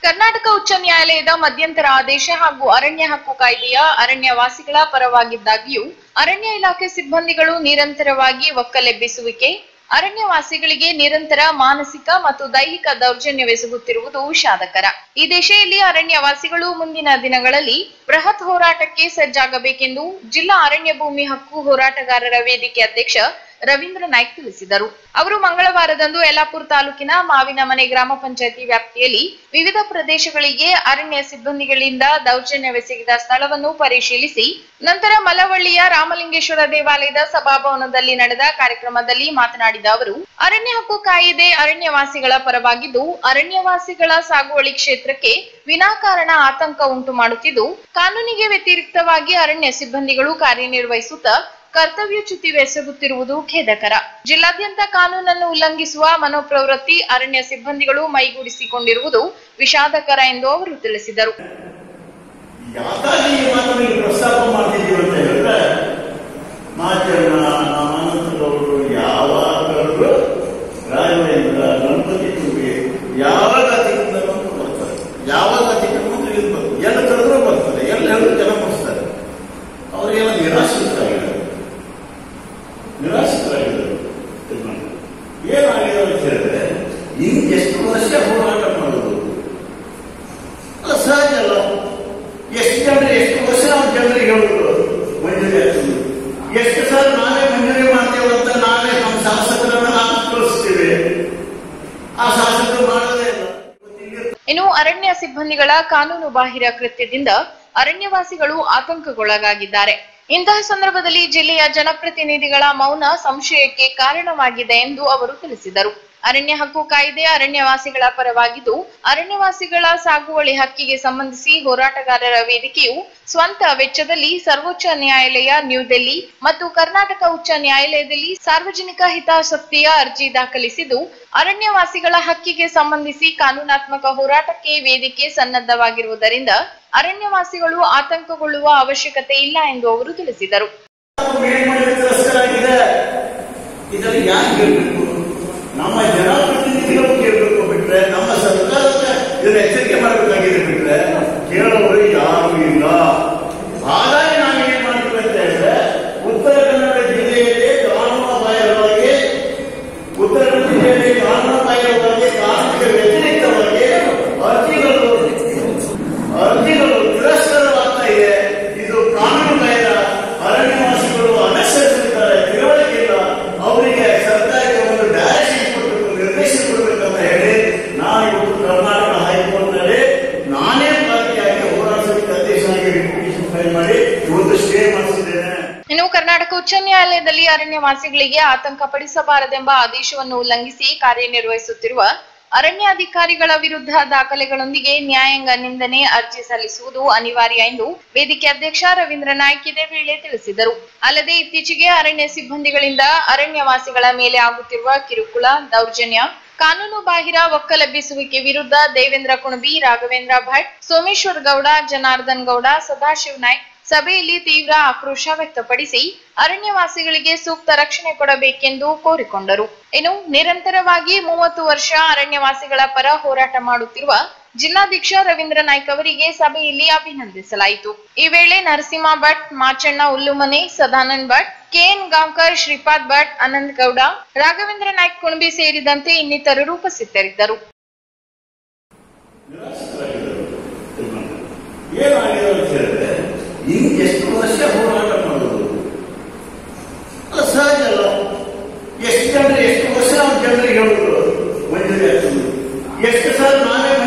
ಕರ್ನಾಟಕ ಉಚ್ಚ ನ್ಯಾಯಾಲಯದ ಮಧ್ಯಂತರ ಆದೇಶ ಹಾಗೂ ಅರಣ್ಯ ಹಕ್ಕು ಕಾಯ್ದೆಯ ಅರಣ್ಯವಾಸಿಗಳ ಪರವಾಗಿದ್ದಾಗ್ಯೂ ಅರಣ್ಯ ಇಲಾಖೆ ಸಿಬ್ಬಂದಿಗಳು ನಿರಂತರವಾಗಿ ಒಕ್ಕಲೆಬ್ಬಿಸುವಿಕೆ ಅರಣ್ಯವಾಸಿಗಳಿಗೆ ನಿರಂತರ ಮಾನಸಿಕ ಮತ್ತು ದೈಹಿಕ ದೌರ್ಜನ್ಯವೆಸಗುತ್ತಿರುವುದು ವಿಷಾದಕರ ಈ ದಿಶೆಯಲ್ಲಿ ಅರಣ್ಯವಾಸಿಗಳು ಮುಂದಿನ ದಿನಗಳಲ್ಲಿ ಬೃಹತ್ ಹೋರಾಟಕ್ಕೆ ಸಜ್ಜಾಗಬೇಕೆಂದು ಜಿಲ್ಲಾ ಅರಣ್ಯ ಭೂಮಿ ಹಕ್ಕು ಹೋರಾಟಗಾರರ ವೇದಿಕೆ ಅಧ್ಯಕ್ಷ ರವೀಂದ್ರ ನಾಯ್ಕ್ ತಿಳಿಸಿದರು ಅವರು ಮಂಗಳವಾರದಂದು ಯಲ್ಲಾಪುರ ತಾಲೂಕಿನ ಮಾವಿನಮನೆ ಗ್ರಾಮ ಪಂಚಾಯತಿ ವ್ಯಾಪ್ತಿಯಲ್ಲಿ ವಿವಿಧ ಪ್ರದೇಶಗಳಿಗೆ ಅರಣ್ಯ ಸಿಬ್ಬಂದಿಗಳಿಂದ ದೌರ್ಜನ್ಯವೆಸಗಿದ ಸ್ಥಳವನ್ನು ಪರಿಶೀಲಿಸಿ ನಂತರ ಮಲವಳ್ಳಿಯ ರಾಮಲಿಂಗೇಶ್ವರ ದೇವಾಲಯದ ಸಭಾಭವನದಲ್ಲಿ ನಡೆದ ಕಾರ್ಯಕ್ರಮದಲ್ಲಿ ಮಾತನಾಡಿದ ಅವರು ಅರಣ್ಯ ಹಕ್ಕು ಕಾಯಿದೆ ಅರಣ್ಯವಾಸಿಗಳ ಪರವಾಗಿದ್ದು ಅರಣ್ಯವಾಸಿಗಳ ಸಾಗುವಳಿ ಕ್ಷೇತ್ರಕ್ಕೆ ವಿನಾಕಾರಣ ಆತಂಕ ಉಂಟು ಮಾಡುತ್ತಿದ್ದು ಕಾನೂನಿಗೆ ವ್ಯತಿರಿಕ್ತವಾಗಿ ಅರಣ್ಯ ಸಿಬ್ಬಂದಿಗಳು ಕಾರ್ಯನಿರ್ವಹಿಸುತ್ತಾ ಕರ್ತವ್ಯಚ್ಯುತಿವೆಸಗುತ್ತಿರುವುದು ಖೇದಕರ ಜಿಲ್ಲಾದ್ಯಂತ ಕಾನೂನನ್ನು ಉಲ್ಲಂಘಿಸುವ ಮನೋಪ್ರವೃತ್ತಿ ಅರಣ್ಯ ಸಿಬ್ಬಂದಿಗಳು ಮೈಗೂಡಿಸಿಕೊಂಡಿರುವುದು ವಿಷಾದಕರ ಎಂದು ಅವರು ತಿಳಿಸಿದರು ಯಾಕಾಗಿ ಈ ಮಾತನ್ನು ಇಲ್ಲಿ ಪ್ರಸ್ತಾಪ ಮಾಡ್ತಿದ್ದೀವಿ ಅಂತ ಹೇಳಿದ್ರೆ ಮಾಚಣ್ಣ ಅನಂತಗೌಡರು ಯಾವಾಗಲೂ ರಾಘವೇಂದ್ರ ಗಣಪತಿ ಟೂಗೆ ಯಾವಾಗ ಅತಿಕ್ರಮ ಬರ್ತಾರೆ ಯಾವಾಗ ಅತಿಕ್ರಮ ಇಲ್ಲಿ ಬರ್ತಾರೆ ಎಲ್ಲಿ ಕರೆದ್ರೂ ಬರ್ತಾರೆ ಎಲ್ಲಿ ಹೇಳಿದ್ರು ಜನ ಮುಗಿಸ್ತಾರೆ ಅವರಿಗೆಲ್ಲ ನಿರಾಶ್ರಿತರಾಗಿದ್ದಾರೆ ನಿರಾಶ್ರಿತರಾಗಿದ್ದಾರೆ ಏನಾಗಿದೆ ಅಂತ ಹೇಳಿದ್ರೆ ಇನ್ನು ಎಷ್ಟು ವರ್ಷ ಹೋರಾಟ ಮಾಡೋದು ಅಲ್ಲ ಸಹಜ ಅಲ್ಲ ಎಷ್ಟು ಜನ ಎಷ್ಟು ವರ್ಷ ನಾವು ಜನರಿಗೆ ಹೇಳುದು ಮಂಜೂರಿ ಆಗ್ತದೆ ಎಷ್ಟು ಸಲ ನಾವೇ ಮಂಜೂರಿ ಮಾಡ್ತೇವೆ ಅಂತ ನಾವೇ ನಮ್ಮ ಶಾಸಕರನ್ನ ನಾವು ಕಳಿಸ್ತೀವಿ ಆ ಶಾಸಕರು ಮಾಡೋದೇ ಇಲ್ಲ ಇನ್ನು ಅರಣ್ಯ ಸಿಬ್ಬಂದಿಗಳ ಕಾನೂನು ಬಾಹಿರ ಕೃತ್ಯದಿಂದ ಅರಣ್ಯವಾಸಿಗಳು ಆತಂಕಗೊಳಗಾಗಿದ್ದಾರೆ ಇಂತಹ ಸಂದರ್ಭದಲ್ಲಿ ಜಿಲ್ಲೆಯ ಜನಪ್ರತಿನಿಧಿಗಳ ಮೌನ ಸಂಶಯಕ್ಕೆ ಕಾರಣವಾಗಿದೆ ಎಂದು ಅವರು ತಿಳಿಸಿದರು ಅರಣ್ಯ ಹಕ್ಕು ಕಾಯ್ದೆ ಅರಣ್ಯವಾಸಿಗಳ ಪರವಾಗಿದ್ದು ಅರಣ್ಯವಾಸಿಗಳ ಸಾಗುವಳಿ ಹಕ್ಕಿಗೆ ಸಂಬಂಧಿಸಿ ಹೋರಾಟಗಾರರ ವೇದಿಕೆಯು ಸ್ವಂತ ವೆಚ್ಚದಲ್ಲಿ ಸರ್ವೋಚ್ಚ ನ್ಯಾಯಾಲಯ ನ್ಯೂದೆಲ್ಲಿ ಮತ್ತು ಕರ್ನಾಟಕ ಉಚ್ಚ ನ್ಯಾಯಾಲಯದಲ್ಲಿ ಸಾರ್ವಜನಿಕ ಹಿತಾಸಕ್ತಿಯ ಅರ್ಜಿ ದಾಖಲಿಸಿದ್ದು ಅರಣ್ಯವಾಸಿಗಳ ಹಕ್ಕಿಗೆ ಸಂಬಂಧಿಸಿ ಕಾನೂನಾತ್ಮಕ ಹೋರಾಟಕ್ಕೆ ವೇದಿಕೆ ಸನ್ನದ್ಧವಾಗಿರುವುದರಿಂದ ಅರಣ್ಯವಾಸಿಗಳು ಆತಂಕಗೊಳ್ಳುವ ಅವಶ್ಯಕತೆ ಇಲ್ಲ ಎಂದು ಅವರು ತಿಳಿಸಿದರು ಮೇಲ್ ಮಾಡಿ ತಿರಸ್ಕಾರ ಆಗಿದೆ ಇದನ್ನು ಯಾಕೆ ಕೇಳಬೇಕು ನಮ್ಮ ಜನಪ್ರತಿನಿಧಿಗಳು ಕೇಳಬೇಕು ಬಿಟ್ರೆ ನಮ್ಮ ಸರ್ಕಾರದ ಇದನ್ನ ಎಚ್ಚರಿಕೆ ಮಾಡಬೇಕಾಗಿದೆ ಬಿಟ್ರೆ ಕೇಳೋರು ಯಾರು ಇಲ್ಲ ಹಾಗಾಗಿ ನಾವು ಏನ್ ಮಾಡ್ತೀವಿ ಅಂತ ಹೇಳಿದ್ರೆ ಉತ್ತರ ಕನ್ನಡ ಜಿಲ್ಲೆಯಲ್ಲಿ ಕಾನೂನು ಬಾಹಿರವಾಗಿ ಉತ್ತರ ಕನ್ನಡ ಜಿಲ್ಲೆಯಲ್ಲಿ ಕಾನೂನು ಬಾಹಿರವಾಗಿ ಕಾನೂನಿಗೆ ವ್ಯತಿರಿಕ್ತವಾಗಿ ಅರ್ಜಿಗಳು ಅರ್ಜಿಗಳು ತಿರಸ್ಕಾರವಾಗ್ತಾ ಇದೆ ಇದು ಕಾನೂನು ಬಾಹಿರ ಅರಣ್ಯವಾಸಿಗಳು ಅನಕ್ಷರಿಸಿದ್ದಾರೆ ತಿಳುವಳಿಕೆ ಇಲ್ಲ ಅವರಿಗೆ ಸರ್ಕಾರಕ್ಕೆ ಒಂದು ಡೈರೆಕ್ಷನ್ ಕೊಡಬೇಕು ನಿರ್ದೇಶನ ಕೊಡಬೇಕಂತ ಹೇಳಿ ನಾನು ಇವತ್ತು ಕರ್ನಾಟಕ ಹೈಕೋರ್ಟ್ನಲ್ಲಿ ನಾನೇ ಭಾಗಿಯಾಗಿ ಹೋರಾಟಕ್ಕೆ ಅಧ್ಯಕ್ಷನಾಗಿ ರಿಪಿಟೇಷನ್ ಫೈಲ್ ಮಾಡಿ ಇವತ್ತು ಸ್ಟೇ ಮಾಡಿಸಿದ್ದೇನೆ ಇನ್ನು ಕರ್ನಾಟಕ ಉಚ್ಚ ನ್ಯಾಯಾಲಯದಲ್ಲಿ ಅರಣ್ಯವಾಸಿಗಳಿಗೆ ಆತಂಕ ಪಡಿಸಬಾರದೆಂಬ ಆದೇಶವನ್ನು ಉಲ್ಲಂಘಿಸಿ ಕಾರ್ಯನಿರ್ವಹಿಸುತ್ತಿರುವ ಅರಣ್ಯಾಧಿಕಾರಿಗಳ ವಿರುದ್ಧ ದಾಖಲೆಗಳೊಂದಿಗೆ ನ್ಯಾಯಾಂಗ ನಿಂದನೆ ಅರ್ಜಿ ಸಲ್ಲಿಸುವುದು ಅನಿವಾರ್ಯ ಎಂದು ವೇದಿಕೆ ಅಧ್ಯಕ್ಷ ರವೀಂದ್ರ ನಾಯ್ಕ್ ಇದೇ ವೇಳೆ ತಿಳಿಸಿದರು ಅಲ್ಲದೆ ಇತ್ತೀಚೆಗೆ ಅರಣ್ಯ ಸಿಬ್ಬಂದಿಗಳಿಂದ ಅರಣ್ಯವಾಸಿಗಳ ಮೇಲೆ ಆಗುತ್ತಿರುವ ಕಿರುಕುಳ ದೌರ್ಜನ್ಯ ಕಾನೂನು ಬಾಹಿರ ಒಕ್ಕಲೆಬ್ಬಿಸುವಿಕೆ ವಿರುದ್ಧ ದೇವೇಂದ್ರ ಕುಣಬಿ ರಾಘವೇಂದ್ರ ಭಟ್ ಸೋಮೇಶ್ವರ್ ಗೌಡ ಜನಾರ್ದನ್ ಗೌಡ ಸದಾಶಿವ್ ನಾಯ್ಕ್ ಸಭೆಯಲ್ಲಿ ತೀವ್ರ ಆಕ್ರೋಶ ವ್ಯಕ್ತಪಡಿಸಿ ಅರಣ್ಯವಾಸಿಗಳಿಗೆ ಸೂಕ್ತ ರಕ್ಷಣೆ ಕೊಡಬೇಕೆಂದು ಕೋರಿಕೊಂಡರು ಇನ್ನು ನಿರಂತರವಾಗಿ ಮೂವತ್ತು ವರ್ಷ ಅರಣ್ಯವಾಸಿಗಳ ಪರ ಹೋರಾಟ ಮಾಡುತ್ತಿರುವ ಜಿಲ್ಲಾಧ್ಯಕ್ಷ ರವೀಂದ್ರ ನಾಯ್ಕ್ ಅವರಿಗೆ ಸಭೆಯಲ್ಲಿ ಅಭಿನಂದಿಸಲಾಯಿತು ಈ ವೇಳೆ ನರಸಿಂಹ ಭಟ್ ಮಾಚಣ್ಣ ಉಲ್ಲುಮನೆ ಸದಾನಂದ್ ಭಟ್ ಕೆಎನ್ ಗಾಂವ್ಕರ್ ಶ್ರೀಪಾದ್ ಭಟ್ ಅನಂತ್ ಗೌಡ ರಾಘವೇಂದ್ರ ನಾಯ್ಕ್ ಕುಣಬಿ ಸೇರಿದಂತೆ ಇನ್ನಿತರರು ಉಪಸ್ಥಿತರಿದ್ದರು ಏನಾಗಿದೆ ಅಂತ ಹೇಳಿದ್ರೆ ಇನ್ನು ಎಷ್ಟು ವರ್ಷ ಹೋರಾಟ ಮಾಡೋದು ಅಲ್ಲ ಸಹಜ ಅಲ್ಲ ಎಷ್ಟು ಜನ ಎಷ್ಟು ವರ್ಷ ನಾವು ಜನರಿಗೆ ಹೇಳುದು ಮಂಜೂರಿ ಆಗ್ತದೆ ಎಷ್ಟು ಸಲ ನಾವೇ